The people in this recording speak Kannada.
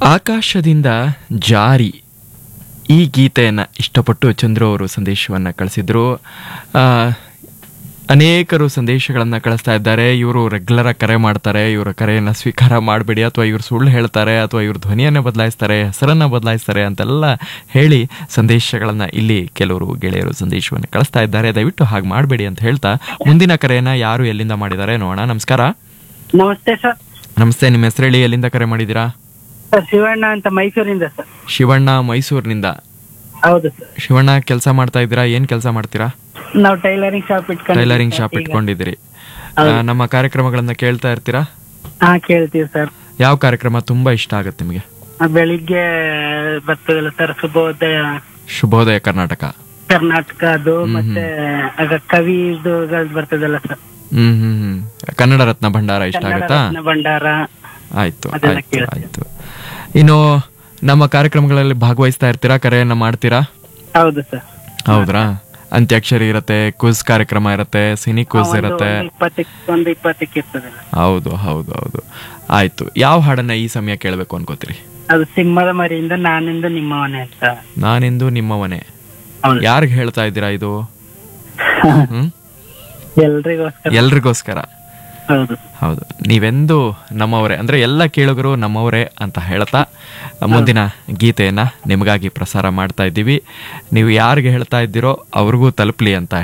ಆಕಾಶದಿಂದ ಜಾರಿ ಈ ಗೀತೆಯನ್ನು ಇಷ್ಟಪಟ್ಟು ಚಂದ್ರು ಅವರು ಸಂದೇಶವನ್ನು ಕಳಿಸಿದ್ರು ಆ, ಅನೇಕರು ಸಂದೇಶಗಳನ್ನು ಕಳಿಸ್ತಾ ಇದ್ದಾರೆ ಇವರು ರೆಗ್ಯುಲರ್ ಕರೆ ಮಾಡ್ತಾರೆ ಇವರ ಕರೆಯನ್ನು ಸ್ವೀಕಾರ ಮಾಡಬೇಡಿ ಅಥವಾ ಇವರು ಸುಳ್ಳು ಹೇಳ್ತಾರೆ ಅಥವಾ ಇವ್ರ ಧ್ವನಿಯನ್ನು ಬದಲಾಯಿಸ್ತಾರೆ ಹೆಸರನ್ನು ಬದಲಾಯಿಸ್ತಾರೆ ಅಂತೆಲ್ಲ ಹೇಳಿ ಸಂದೇಶಗಳನ್ನು ಇಲ್ಲಿ ಕೆಲವರು ಗೆಳೆಯರು ಸಂದೇಶವನ್ನು ಕಳಿಸ್ತಾ ಇದ್ದಾರೆ ದಯವಿಟ್ಟು ಹಾಗೆ ಮಾಡಬೇಡಿ ಅಂತ ಹೇಳ್ತಾ ಮುಂದಿನ ಕರೆಯನ್ನು ಯಾರು ಎಲ್ಲಿಂದ ಮಾಡಿದ್ದಾರೆ ನೋಡೋಣ ನಮಸ್ಕಾರ ನಮಸ್ತೆ ಸರ್ ನಮಸ್ತೆ ನಿಮ್ಮ ಹೆಸರು ಹೇಳಿ ಎಲ್ಲಿಂದ ಕರೆ ಮಾಡಿದ್ದೀರಾ ಸರ್ ಶಿವಣ್ಣ ಅಂತ ಮೈಸೂರಿಂದ ಸರ್ ಶಿವಣ್ಣ ಮೈಸೂರಿನಿಂದ ಹೌದು ಸರ್ ಶಿವಣ್ಣ ಕೆಲಸ ಮಾಡ್ತಾ ಇದ್ದೀರಾ ಏನ್ ಕೆಲಸ ಮಾಡ್ತೀರಾ ನಾವು ಟೈಲರಿಂಗ್ ಶಾಪ್ ಇಟ್ಕೊಂಡು ಟೈಲರಿಂಗ್ ಶಾಪ್ ಇಟ್ಕೊಂಡಿದ್ದೀರಿ ಆ, ನಮ್ಮ ಕಾರ್ಯಕ್ರಮಗಳನ್ನ ಕೇಳ್ತಾ ಇರ್ತೀರಾ ಹಾ ಕೇಳ್ತೀವಿ ಸರ್ ಯಾವ ಕಾರ್ಯಕ್ರಮ ತುಂಬಾ ಇಷ್ಟ ಆಗುತ್ತೆ ನಿಮಗೆ ಬೆಳಿಗ್ಗೆ ಬರ್ತದಲ್ಲ ಸರ್ ಶುಭೋದಯ ಶುಭೋದಯ ಕರ್ನಾಟಕ ಕರ್ನಾಟಕ ಅದು ಮತ್ತೆ ಆಗ ಕವಿ ಇದುಗಳು ಬರ್ತದಲ್ಲ ಸರ್ ಹ್ಮ್ ಹ್ಮ್ ಹ್ಮ್ ಕನ್ನಡ ರತ್ನ ಭಂಡಾರ ಇಷ್ಟ ಕನ್ನಡ ಆಗುತ್ತಾ ರತ್ನ ಭಂಡಾರ ಆಯ್ತು ಅದೆಲ್ಲ ಆಯ್ತು ಕೇಳ್ತೀನಿ. ಆಯ್ತು ಇನ್ನು ನಮ್ಮ ಕಾರ್ಯಕ್ರಮಗಳಲ್ಲಿ ಭಾಗವಹಿಸ್ತಾ ಇರ್ತೀರಾ ಕರೆಯನ್ನ ಮಾಡ್ತೀರಾ ಹೌದು ಸರ್ ಹೌದ್ರಾ ಅಂತ್ಯಾಕ್ಷರಿ ಇರತ್ತೆ ಕ್ವಿಜ್ ಕಾರ್ಯಕ್ರಮ ಇರತ್ತೆ ಸಿನಿ ಕ್ವಿಜ್ ಇರತ್ತೆ ಇಪ್ಪತ್ತಕ್ಕೆ ಒಂದು ಇಪ್ಪತ್ತಕ್ಕೆ ಇರ್ತದಲ್ಲ ಹೌದು ಹೌದು ಹೌದು ಆಯ್ತು ಯಾವ ಹಾಡನ್ನ ಈ ಸಮಯ ಕೇಳಬೇಕು ಅನ್ಕೋತೀರಿ ಅದು ಸಿಂಹದ ಮರಿಯಿಂದ ನಾನಿಂದ ನಿಮ್ಮವನೇ ಅಂತ ನಾನಿಂದು ನಿಮ್ಮವನೇ ಹೌದು ಯಾರಿಗೆ ಹೇಳ್ತಾ ಇದ್ದೀರಾ ಇದು ಹ್ಮ್ ಎಲ್ರಿಗೋಸ್ಕರ ಎಲ್ರಿಗೋಸ್ಕರ ಹೌದು ಹೌದು ನೀವೆಂದು ನಮ್ಮವರೇ ಅಂದ್ರೆ ಎಲ್ಲ ಕೇಳುಗರು ನಮ್ಮವರೇ ಅಂತ ಹೇಳ್ತಾ ಮುಂದಿನ ಗೀತೆಯನ್ನ ನಿಮಗಾಗಿ ಪ್ರಸಾರ ಮಾಡ್ತಾ ಇದ್ದೀವಿ ನೀವು ಯಾರಿಗೆ ಹೇಳ್ತಾ ಇದ್ದೀರೋ ಅವ್ರಿಗೂ ತಲುಪಲಿ ಅಂತ